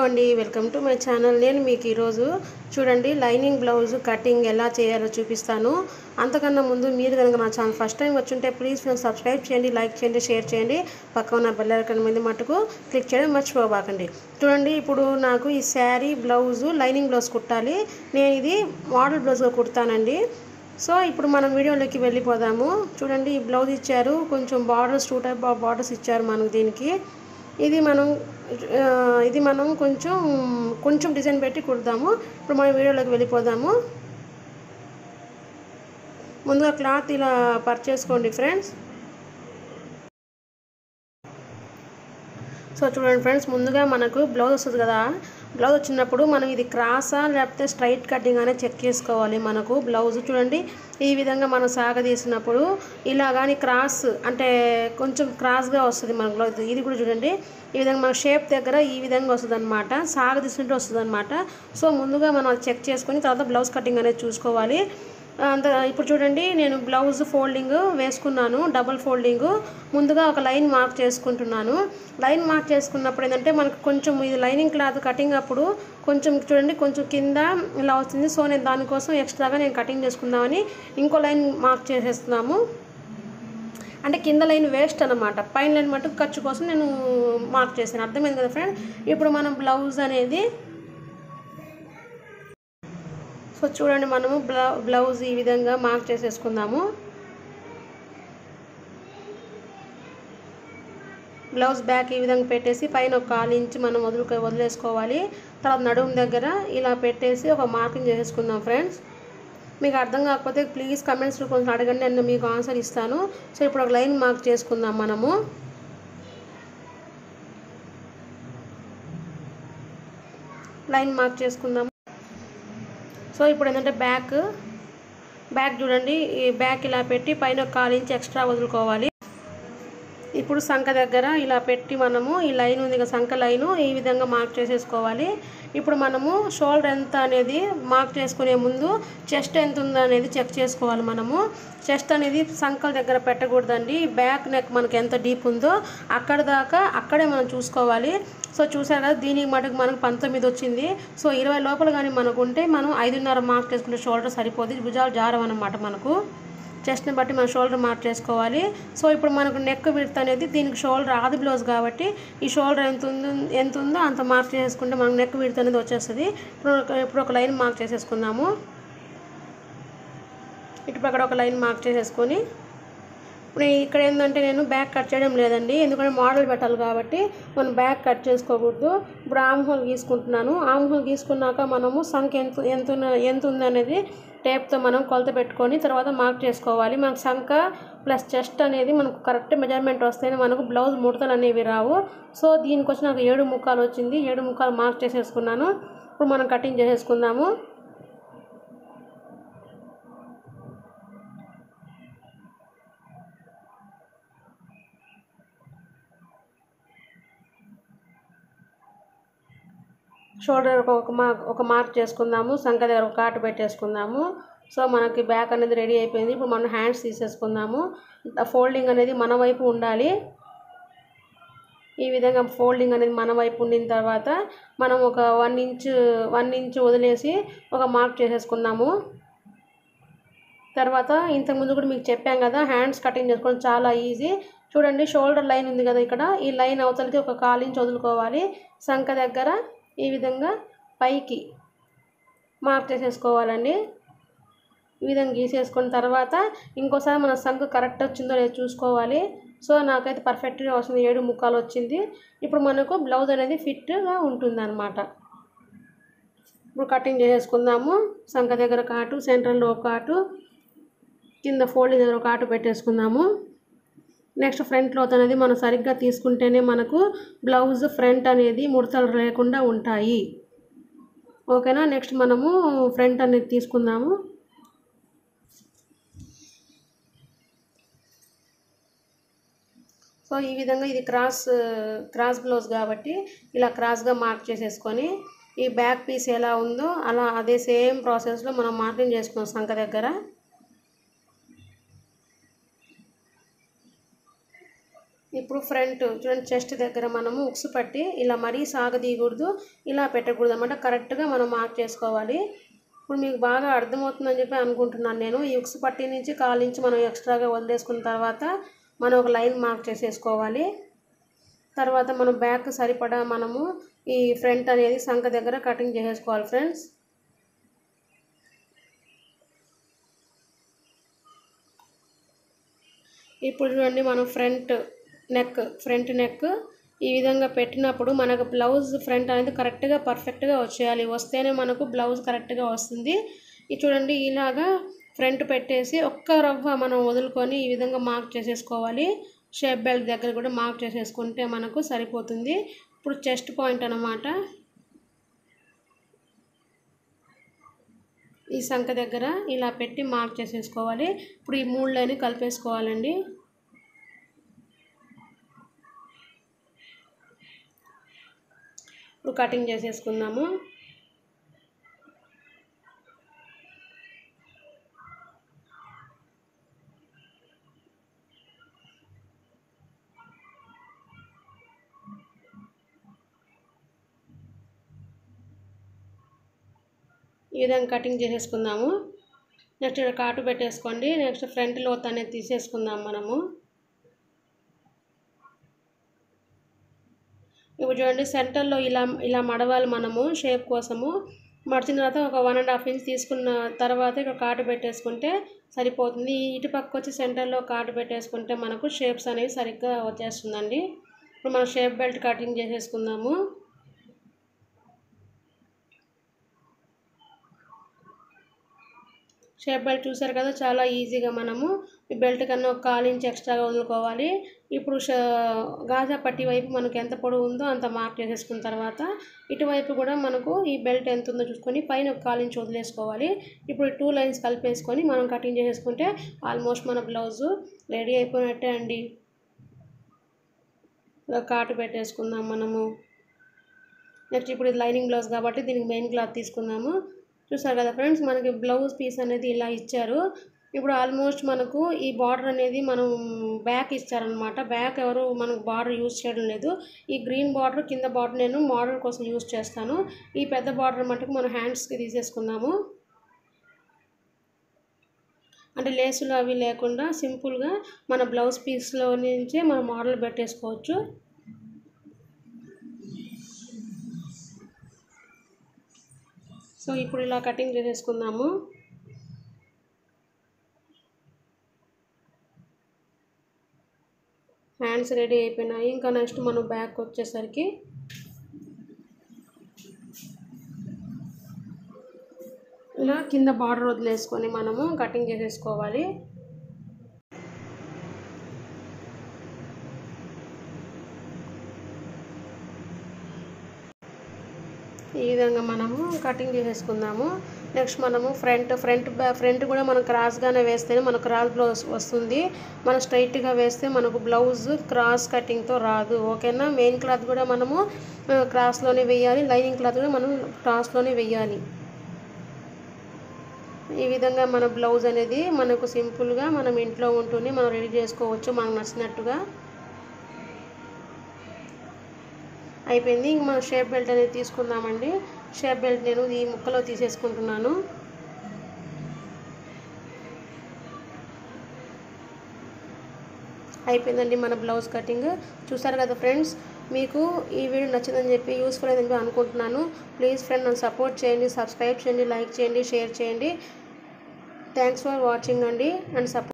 అండి welcome to my channel నేను మీకు ఈరోజు చూడండి లైనింగ్ బ్లౌజ్ కటింగ్ ఎలా చేయాలో చూపిస్తాను అంతకన్నా ముందు మీరు కనుక నా ఛానల్ ఫస్ట్ టైం వచ్చుంటే ప్లీజ్ ఫ్రెండ్స్ సబ్స్క్రైబ్ చేయండి లైక్ చేయండి షేర్ చేయండి పక్కన ఉన్న బెల్ ఐకాన్ మీద మటుకు క్లిక్ చేయడం మర్చిపోబాకండి చూడండి ఇప్పుడు నాకు ఈ శారీ బ్లౌజు లైనింగ్ బ్లౌజ్ కుట్టాలి నేను ఇది మోడల్ బ్లౌజ్గా కుడతానండి సో ఇప్పుడు మనం వీడియోలోకి వెళ్ళిపోదాము చూడండి ఈ బ్లౌజ్ ఇచ్చారు కొంచెం borders two type of borders ఇచ్చారు మనకు దీనికి ఇది మనం ఆ, ఇది మనం కొంచెం కొంచెం డిజైన్ పెట్టి కుడదాము ఇప్పుడు మనం వీడియోలోకి వెళ్ళిపోదాము ముందుగా క్లాత్ ఇలా పర్చేసుకోండి ఫ్రెండ్స్ సో చూడండి ఫ్రెండ్స్ ముందుగా మనకు బ్లౌజ్ వస్తుంది కదా బ్లౌజ్ వచ్చినప్పుడు మనం ఇది క్రాసా లేకపోతే స్ట్రైట్ కటింగ్ అనే చెక్ చేసుకోవాలి మనకు బ్లౌజ్ చూడండి ఈ విధంగా మనం సాగదీసినప్పుడు ఇలా కానీ క్రాస్ అంటే కొంచెం క్రాస్గా వస్తుంది మన బ్లౌజ్ ఇది కూడా చూడండి ఈ విధంగా మన షేప్ దగ్గర ఈ విధంగా వస్తుంది అనమాట సాగదీసినట్టు వస్తుంది అనమాట సో ముందుగా మనం అది చెక్ చేసుకొని తర్వాత బ్లౌజ్ కటింగ్ అనేది చూసుకోవాలి అంత ఇప్పుడు చూడండి నేను బ్లౌజ్ ఫోల్డింగ్ వేసుకున్నాను డబుల్ ఫోల్డింగ్ ముందుగా ఒక లైన్ మార్క్ చేసుకుంటున్నాను లైన్ మార్క్ చేసుకున్నప్పుడు ఏంటంటే మనకు కొంచెం ఇది లైనింగ్ క్లాత్ కటింగ్ అప్పుడు కొంచెం చూడండి కొంచెం కింద ఇలా వస్తుంది సో నేను దానికోసం ఎక్స్ట్రాగా నేను కటింగ్ చేసుకుందామని ఇంకో లైన్ మార్క్ చేసేస్తున్నాము అంటే కింద లైన్ వేస్ట్ అనమాట పైన లైన్ మటుకు ఖర్చు కోసం నేను మార్క్ చేశాను అర్థమైంది కదా ఫ్రెండ్ ఇప్పుడు మనం బ్లౌజ్ అనేది సో చూడండి మనము బ్లౌ బ్లౌజ్ ఈ విధంగా మార్క్ చేసేసుకుందాము బ్లౌజ్ బ్యాక్ ఈ విధంగా పెట్టేసి పైన ఒక కాలు ఇంచి మనం వదులుకో వదిలేసుకోవాలి తర్వాత నడుము దగ్గర ఇలా పెట్టేసి ఒక మార్కింగ్ చేసేసుకుందాం ఫ్రెండ్స్ మీకు అర్థం కాకపోతే ప్లీజ్ కమెంట్స్లో కొంచెం అడగండి నేను మీకు ఆన్సర్ ఇస్తాను సో ఇప్పుడు ఒక లైన్ మార్క్ చేసుకుందాం మనము లైన్ మార్క్ చేసుకుందాం సో ఇప్పుడు ఏంటంటే బ్యాక్ బ్యాక్ చూడండి ఈ బ్యాక్ ఇలా పెట్టి పైన ఒక కాలు ఇంచ్ ఎక్స్ట్రా వదులుకోవాలి ఇప్పుడు సంఖ దగ్గర ఇలా పెట్టి మనము ఈ లైన్ ఉంది కదా సంఖ లైను ఈ విధంగా మార్క్ చేసేసుకోవాలి ఇప్పుడు మనము షోల్డర్ ఎంత అనేది మార్క్ చేసుకునే ముందు చెస్ట్ ఎంత ఉందో అనేది చెక్ చేసుకోవాలి మనము చెస్ట్ అనేది సంఖల దగ్గర పెట్టకూడదండి బ్యాక్ నెక్ మనకి ఎంత డీప్ ఉందో అక్కడ దాకా అక్కడే మనం చూసుకోవాలి సో చూసారు కదా దీనికి మటుకు మనకు పంతొమ్మిది వచ్చింది సో ఇరవై లోపల కానీ మనకు ఉంటే మనం ఐదున్నర మార్క్ చేసుకుంటే షోల్డర్ సరిపోతుంది భుజాలు జారం అన్నమాట మనకు చెస్ట్ని బట్టి మనం షోల్డర్ మార్క్ చేసుకోవాలి సో ఇప్పుడు మనకు నెక్ విడత్ అనేది దీనికి షోల్డర్ ఆది బ్లౌజ్ కాబట్టి ఈ షోల్డర్ ఎంత ఉందో ఎంత ఉందో అంత మార్క్ చేసుకుంటే మనకు నెక్ విడత్ అనేది వచ్చేస్తుంది ఇప్పుడు ఒక- ఇప్పుడు ఒక లైన్ మార్క్ చేసేసుకుందాము ఇటు పక్కన ఒక లైన్ మార్క్ చేసేసుకొని ఇప్పుడు ఇక్కడ ఏంటంటే నేను బ్యాక్ కట్ చేయడం లేదండి ఎందుకంటే మోడల్ పెట్టాలి కాబట్టి మనం బ్యాక్ కట్ చేసుకోకూడదు ఇప్పుడు ఆమ్ హోల్ గీసుకుంటున్నాను ఆమ్ హోల్ గీసుకున్నాక మనము సంఖ్య ఎంత ఎంత ఉన్న- ఎంత ఉందనేది టేప్తో మనం కొలత పెట్టుకొని తర్వాత మార్క్ చేసుకోవాలి మనకు సంఖ ప్లస్ చెస్ట్ అనేది మనకు కరెక్ట్ మెజర్మెంట్ వస్తేనే మనకు బ్లౌజ్ ముడతలు అనేవి రావు సో దీనికి వచ్చి నాకు ఏడు ముక్కలు వచ్చింది ఏడు ముక్కలు మార్క్ చేసేసుకున్నాను ఇప్పుడు మనం కటింగ్ చేసేసుకుందాము షోల్డర్ ఒక మార్క్ ఒక మార్క్ చేసుకుందాము సంఖ దగ్గర ఒక కాటు పెట్టేసుకుందాము సో మనకి బ్యాక్ అనేది రెడీ అయిపోయింది ఇప్పుడు మనం హ్యాండ్స్ తీసేసుకుందాము ఫోల్డింగ్ అనేది మన వైపు ఉండాలి ఈ విధంగా ఫోల్డింగ్ అనేది మన వైపు ఉండిన తర్వాత మనం ఒక వన్ ఇంచ్ వన్ ఇంచ్ వదిలేసి ఒక మార్క్ చేసేసుకుందాము తర్వాత ఇంతకుముందు కూడా మీకు చెప్పాం కదా హ్యాండ్స్ కటింగ్ చేసుకోవడం చాలా ఈజీ చూడండి షోల్డర్ లైన్ ఉంది కదా ఇక్కడ ఈ లైన్ అవతలకి ఒక కాలు ఇంచ్ వదులుకోవాలి సంఖ దగ్గర ఈ విధంగా పైకి మార్క్ చేసేసుకోవాలండి ఈ విధంగా గీసేసుకున్న తర్వాత ఇంకోసారి మన సంఖ కరెక్ట్ వచ్చిందో లేదో చూసుకోవాలి సో నాకైతే పర్ఫెక్ట్గా వస్తుంది ఏడు ముక్కాలు వచ్చింది ఇప్పుడు మనకు బ్లౌజ్ అనేది ఫిట్గా ఉంటుంది అనమాట ఇప్పుడు కటింగ్ చేసేసుకుందాము సంఖ దగ్గర కాటు సెంటర్లో ఒక కాటు కింద ఫోల్డింగ్ దగ్గర ఒక ఆటు పెట్టేసుకుందాము నెక్స్ట్ ఫ్రంట్ లోత్ అనేది మనం సరిగ్గా తీసుకుంటేనే మనకు బ్లౌజ్ ఫ్రంట్ అనేది ముడతలు లేకుండా ఉంటాయి ఓకేనా నెక్స్ట్ మనము ఫ్రంట్ అనేది తీసుకుందాము సో ఈ విధంగా ఇది క్రాస్ క్రాస్ బ్లౌజ్ కాబట్టి ఇలా క్రాస్గా మార్క్ చేసేసుకొని ఈ బ్యాక్ పీస్ ఎలా ఉందో అలా అదే సేమ్ ప్రాసెస్లో మనం మార్కింగ్ చేసుకున్నాం సంఖ దగ్గర ఇప్పుడు ఫ్రంట్ చూడండి చెస్ట్ దగ్గర మనము ఉక్స్ పట్టి ఇలా మరీ సాగదీయకూడదు ఇలా పెట్టకూడదు అనమాట కరెక్ట్గా మనం మార్క్ చేసుకోవాలి ఇప్పుడు మీకు బాగా అర్థమవుతుందని చెప్పి అనుకుంటున్నాను నేను ఈ ఉక్స్ పట్టి నుంచి కాలు నుంచి మనం ఎక్స్ట్రాగా వదిలేసుకున్న తర్వాత మనం ఒక లైన్ మార్క్ చేసేసుకోవాలి తర్వాత మనం బ్యాక్ సరిపడా మనము ఈ ఫ్రంట్ అనేది సంఖ దగ్గర కటింగ్ చేసేసుకోవాలి ఫ్రెండ్స్ ఇప్పుడు చూడండి మనం ఫ్రంట్ నెక్ ఫ్రంట్ నెక్ ఈ విధంగా పెట్టినప్పుడు మనకు బ్లౌజ్ ఫ్రంట్ అనేది కరెక్ట్గా పర్ఫెక్ట్గా వచ్చేయాలి వస్తేనే మనకు బ్లౌజ్ కరెక్ట్గా వస్తుంది ఇది చూడండి ఇలాగా ఫ్రంట్ పెట్టేసి ఒక్క రవ్వ మనం వదులుకొని ఈ విధంగా మార్క్ చేసేసుకోవాలి షేప్ బెల్ట్ దగ్గర కూడా మార్క్ చేసేసుకుంటే మనకు సరిపోతుంది ఇప్పుడు చెస్ట్ పాయింట్ అన్నమాట ఈ సంఖ దగ్గర ఇలా పెట్టి మార్క్ చేసేసుకోవాలి ఇప్పుడు ఈ మూడు లైన్ కలిపేసుకోవాలండి ఇప్పుడు కటింగ్ చేసేసుకుందాము ఈ విధంగా కటింగ్ చేసేసుకుందాము నెక్స్ట్ ఇక్కడ కాటు పెట్టేసుకోండి నెక్స్ట్ ఫ్రంట్ లోత్ అనేది తీసేసుకుందాం మనము ఇప్పుడు చూడండి సెంటర్లో ఇలా ఇలా మడవాలి మనము షేప్ కోసము మడిచిన తర్వాత ఒక వన్ అండ్ హాఫ్ ఇంచ్ తీసుకున్న తర్వాత ఇక్కడ కాటు పెట్టేసుకుంటే సరిపోతుంది ఇటు పక్క వచ్చి సెంటర్లో కాటు పెట్టేసుకుంటే మనకు షేప్స్ అనేవి సరిగ్గా వచ్చేస్తుందండి ఇప్పుడు మనం షేప్ బెల్ట్ కటింగ్ చేసేసుకుందాము షేప్ బెల్ట్ చూసారు కదా చాలా ఈజీగా మనము ఈ బెల్ట్ కన్నా ఒక కాలు ఇంచ్ ఎక్స్ట్రాగా వదులుకోవాలి ఇప్పుడు ష గాజా పట్టి వైపు మనకు ఎంత పొడవు ఉందో అంత మార్క్ చేసేసుకున్న తర్వాత ఇటువైపు కూడా మనకు ఈ బెల్ట్ ఎంత ఉందో చూసుకొని పైన ఒక కాలు ఇంచ్ వదిలేసుకోవాలి ఇప్పుడు టూ లైన్స్ కలిపేసుకొని మనం కటింగ్ చేసేసుకుంటే ఆల్మోస్ట్ మన బ్లౌజు రెడీ అయిపోయినట్టే అండి ఇలా కాటు పెట్టేసుకుందాం మనము నెక్స్ట్ ఇప్పుడు ఇది లైనింగ్ బ్లౌజ్ కాబట్టి దీనికి మెయిన్ క్లాత్ తీసుకుందాము చూసారు కదా ఫ్రెండ్స్ మనకి బ్లౌజ్ పీస్ అనేది ఇలా ఇచ్చారు ఇప్పుడు ఆల్మోస్ట్ మనకు ఈ బార్డర్ అనేది మనం బ్యాక్ ఇచ్చారనమాట బ్యాక్ ఎవరు మనకు బార్డర్ యూజ్ చేయడం లేదు ఈ గ్రీన్ బార్డర్ కింద బార్డర్ నేను మోడల్ కోసం యూజ్ చేస్తాను ఈ పెద్ద బార్డర్ మటుకు మనం హ్యాండ్స్కి తీసేసుకుందాము అంటే లేసులు అవి లేకుండా సింపుల్గా మన బ్లౌజ్ పీస్లో నుంచే మనం మోడల్ పెట్టేసుకోవచ్చు సో ఇప్పుడు ఇలా కటింగ్ చేసేసుకుందాము హ్యాండ్స్ రెడీ అయిపోయినాయి ఇంకా నెక్స్ట్ మనం బ్యాక్ వచ్చేసరికి ఇలా కింద బార్డర్ వదిలేసుకొని మనము కటింగ్ చేసేసుకోవాలి ఈ విధంగా మనము కటింగ్ చేసేసుకుందాము నెక్స్ట్ మనము ఫ్రంట్ ఫ్రంట్ ఫ్రంట్ కూడా మనం క్రాస్గానే వేస్తేనే మనకు క్రాస్ బ్లౌజ్ వస్తుంది మనం స్ట్రైట్గా వేస్తే మనకు బ్లౌజ్ క్రాస్ కటింగ్తో రాదు ఓకేనా మెయిన్ క్లాత్ కూడా మనము క్రాస్లోనే వేయాలి లైనింగ్ క్లాత్ కూడా మనం క్రాస్లోనే వేయాలి ఈ విధంగా మన బ్లౌజ్ అనేది మనకు సింపుల్గా మనం ఇంట్లో ఉంటూనే మనం రెడీ చేసుకోవచ్చు మనకు నచ్చినట్టుగా అయిపోయింది ఇంక మనం షేప్ బెల్ట్ అనేది తీసుకుందామండి షేప్ బెల్ట్ నేను ఈ ముక్కలో తీసేసుకుంటున్నాను అయిపోయిందండి మన బ్లౌజ్ కటింగ్ చూసారు కదా ఫ్రెండ్స్ మీకు ఈ వీడియో నచ్చిందని చెప్పి యూస్ఫుల్ అయిందని చెప్పి అనుకుంటున్నాను ప్లీజ్ ఫ్రెండ్ నన్ను సపోర్ట్ చేయండి సబ్స్క్రైబ్ చేయండి లైక్ చేయండి షేర్ చేయండి థ్యాంక్స్ ఫర్ వాచింగ్ అండి అండ్ సపోర్ట్